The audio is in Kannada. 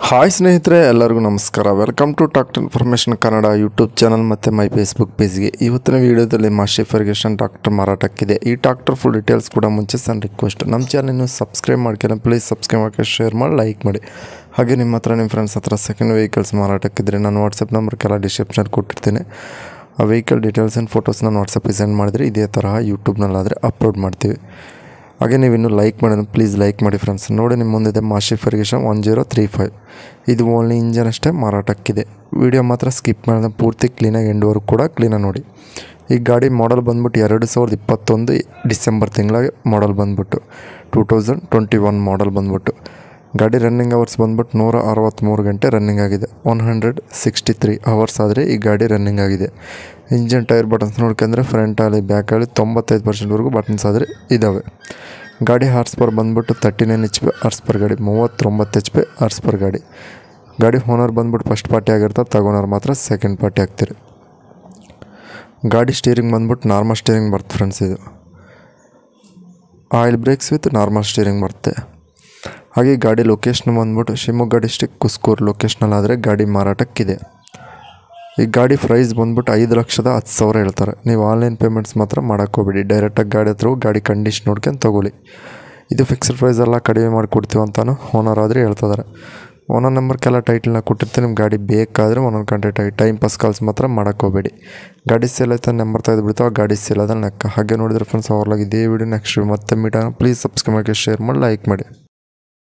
ಹಾಯ್ ಸ್ನೇಹಿತರೆ ಎಲ್ಲರಿಗೂ ನಮಸ್ಕಾರ welcome to doctor information Kannada YouTube channel ಮತ್ತು ಮೈ ಫೇಸ್ಬುಕ್ ಪೇಜ್ಗೆ ಇವತ್ತಿನ ವಿಡಿಯೋದಲ್ಲಿ ಮಾಶಿ ಫರ್ಗೇಷನ್ ಡಾಕ್ಟರ್ ಮಾರಾಟಕ್ಕಿದೆ ಈ ಡಾಕ್ಟರ್ ಫುಲ್ ಡೀಟೇಲ್ಸ್ ಕೂಡ ಮುಂಚೆ ಸಣ್ಣ ರಿಕ್ವೆಸ್ಟ್ ನಮ್ಮ ಚಾನಲ್ ಇನ್ನೂ ಸಬ್ಸ್ಕ್ರೈಬ್ ಮಾಡ್ಕೊಳ್ಳಿ ಪ್ಲೀಸ್ ಸಬ್ಸ್ಕ್ರೈಬ್ ಮಾಡ್ಕೊಂಡು ಶೇರ್ ಮಾಡಿ ಲೈಕ್ ಮಾಡಿ ಹಾಗೆ ನಿಮ್ಮ ಹತ್ರ ನಿಮ್ಮ ಫ್ರೆಂಡ್ಸ್ ಹತ್ರ ಸೆಕೆಂಡ್ ವೆಹಿಕಲ್ಸ್ ಮಾರಾಟಕ್ಕಿದ್ರೆ ನಾನು ವಾಟ್ಸಪ್ ನಂಬರ್ಗೆಲ್ಲ ಡಿಸ್ಕ್ರಿಪ್ಷನ್ ಕೊಟ್ಟಿರ್ತೀನಿ ಆ ವೆಹಿಕಲ್ ಡೀಟೇಲ್ಸ್ ಆ್ಯಂಡ್ ಫೋಟೋಸ್ ನಾನು ವಾಟ್ಸಪ್ಪಿಗೆ ಸೆಂಡ್ ಮಾಡಿದರೆ ಇದೇ ತರಹ ಯೂಟ್ಯೂಬ್ನಲ್ಲಾದರೆ ಅಪ್ಲೋಡ್ ಮಾಡ್ತೀವಿ ಹಾಗೆ ನೀವು ಇನ್ನೂ ಲೈಕ್ ಮಾಡೋಣ ಪ್ಲೀಸ್ ಲೈಕ್ ಮಾಡಿ ಫ್ರೆಂಡ್ಸ್ ನೋಡಿ ನಿಮ್ಮ ಮುಂದಿದೆ Massey Ferguson one zero three five ಇದು ಓನ್ಲಿ ಇಂಜನ್ ಅಷ್ಟೇ ಮಾರಾಟಕ್ಕಿದೆ ವಿಡಿಯೋ ಮಾತ್ರ ಸ್ಕಿಪ್ ಮಾಡಿದ ಪೂರ್ತಿ ಕ್ಲೀನಾಗಿ ಎಂಡ್ವರೆಗೂ ಕೂಡ ಕ್ಲೀನಾಗಿ ನೋಡಿ ಈ ಗಾಡಿ ಮಾಡಲ್ ಬಂದ್ಬಿಟ್ಟು ಎರಡು ಸಾವಿರದ ಇಪ್ಪತ್ತೊಂದು ಡಿಸೆಂಬರ್ ತಿಂಗಳ ಮಾಡಲ್ ಬಂದ್ಬಿಟ್ಟು two thousand twenty one model ಬಂದ್ಬಿಟ್ಟು ಗಾಡಿ ರನ್ನಿಂಗ್ ಅವರ್ಸ್ ಬಂದ್ಬಿಟ್ಟು ನೂರ ಅರವತ್ತ್ಮೂರು ಗಂಟೆ ರನ್ನಿಂಗ್ ಆಗಿದೆ one hundred sixty three hours ಆದರೆ ಈ ಗಾಡಿ ರನ್ನಿಂಗ್ ಆಗಿದೆ ಇಂಜಿನ್ ಟೈರ್ ಬಟನ್ಸ್ ನೋಡ್ಕೊಂಡ್ರೆ ಫ್ರಂಟ್ ಆಗಲಿ ಬ್ಯಾಕ್ ಆಗಲಿ ತೊಂಬತ್ತೈದು ಪರ್ಸೆಂಟ್ವರೆಗೂ ಬಟನ್ಸ್ ಆದರೆ ಇದ್ದಾವೆ ಗಾಡಿ ಹಾರ್ಸ್ ಪರ್ ಬಂದ್ಬಿಟ್ಟು thirty nine H P horsepower ಗಾಡಿ ಮೂವತ್ತೊಂಬತ್ತು ಎಚ್ ಪಿ ಹಾರ್ಸ್ ಪರ್ ಗಾಡಿ ಗಾಡಿ ಓನರ್ ಬಂದ್ಬಿಟ್ಟು ಫಸ್ಟ್ ಪಾರ್ಟಿ ಆಗಿರ್ತಾರೆ ತಗೊಳೋರು ಮಾತ್ರ ಸೆಕೆಂಡ್ ಪಾರ್ಟಿ ಆಗ್ತೀರಿ ಗಾಡಿ ಸ್ಟೀರಿಂಗ್ ಬಂದ್ಬಿಟ್ಟು ನಾರ್ಮಲ್ ಸ್ಟೀರಿಂಗ್ ಬರುತ್ತೆ ಫ್ರೆಂಡ್ಸ್ ಇದು oil brakes with normal steering ಬರುತ್ತೆ ಹಾಗೆ ಗಾಡಿ ಲೊಕೇಶನ್ ಬಂದ್ಬಿಟ್ಟು ಶಿವಮೊಗ್ಗ ಡಿಸ್ಟಿಕ್ ಕುಸ್ಕೂರು ಲೊಕೇಶ್ನಲ್ಲಾದರೆ ಗಾಡಿ ಮಾರಾಟಕ್ಕಿದೆ ಈ ಗಾಡಿ ಪ್ರೈಸ್ ಬಂದ್ಬಿಟ್ಟು ಐದು ಲಕ್ಷದ ಹತ್ತು ಸಾವಿರ ಹೇಳ್ತಾರೆ ನೀವು ಆನ್ಲೈನ್ ಪೇಮೆಂಟ್ಸ್ ಮಾತ್ರ ಮಾಡೋಕ್ಕೋಗ್ಬೇಡಿ ಡೈರೆಕ್ಟಾಗಿ ಗಾಡಿ ಹತ್ರ ಹೋಗಿ ಗಾಡಿ ಕಂಡೀಷನ್ ನೋಡ್ಕೊಂಡು ತೊಗೊಳ್ಳಿ ಇದು ಫಿಕ್ಸ್ಡ್ ಪ್ರೈಸ್ ಎಲ್ಲ ಕಡಿಮೆ ಮಾಡಿಕೊಡ್ತೀವಿ ಅಂತಾನು ಓನರ್ ಆದರೆ ಹೇಳ್ತಿದ್ದಾರೆ ಓನರ್ ನಂಬರ್ಗೆಲ್ಲ ಟೈಟಲ್ನ ಕೊಟ್ಟಿರ್ತೀನಿ ನಿಮ್ಮ ಗಾಡಿ ಬೇಕಾದರೆ ಒಂದೊಂದು ಕಾಂಟ್ಯಾಕ್ಟ್ ಆಗಿ ಟೈಮ್ ಪಾಸ್ ಕಾಲ್ಸ್ ಮಾತ್ರ ಮಾಡೋಕ್ಕೋಗ್ಬೇಡಿ ಗಾಡಿ ಸೇಲ್ ಆಯ್ತು ನಂಬರ್ ತೆಗೆದು ಬಿಡ್ತಾವೆ ಆ ಗಾಡಿ ಸೇಲ್ ಅದ ಲೆಕ್ಕ ಹಾಗೆ ನೋಡಿದ್ರೆ ಫ್ರೆಂಡ್ಸ್ ಅವ್ರಲಾಗಿ ಇದೇ ವಿಡಿಯೋ ನೆಕ್ಸ್ಟ್ ಮತ್ತೆ ಮೀಟಾನ ಪ್ಲೀಸ್ ಸಬ್ಸ್ಕ್ರೈಬ್ ಮಾಡಿ ಶೇರ್ ಮಾಡಿ ಲೈಕ್ ಮಾಡಿ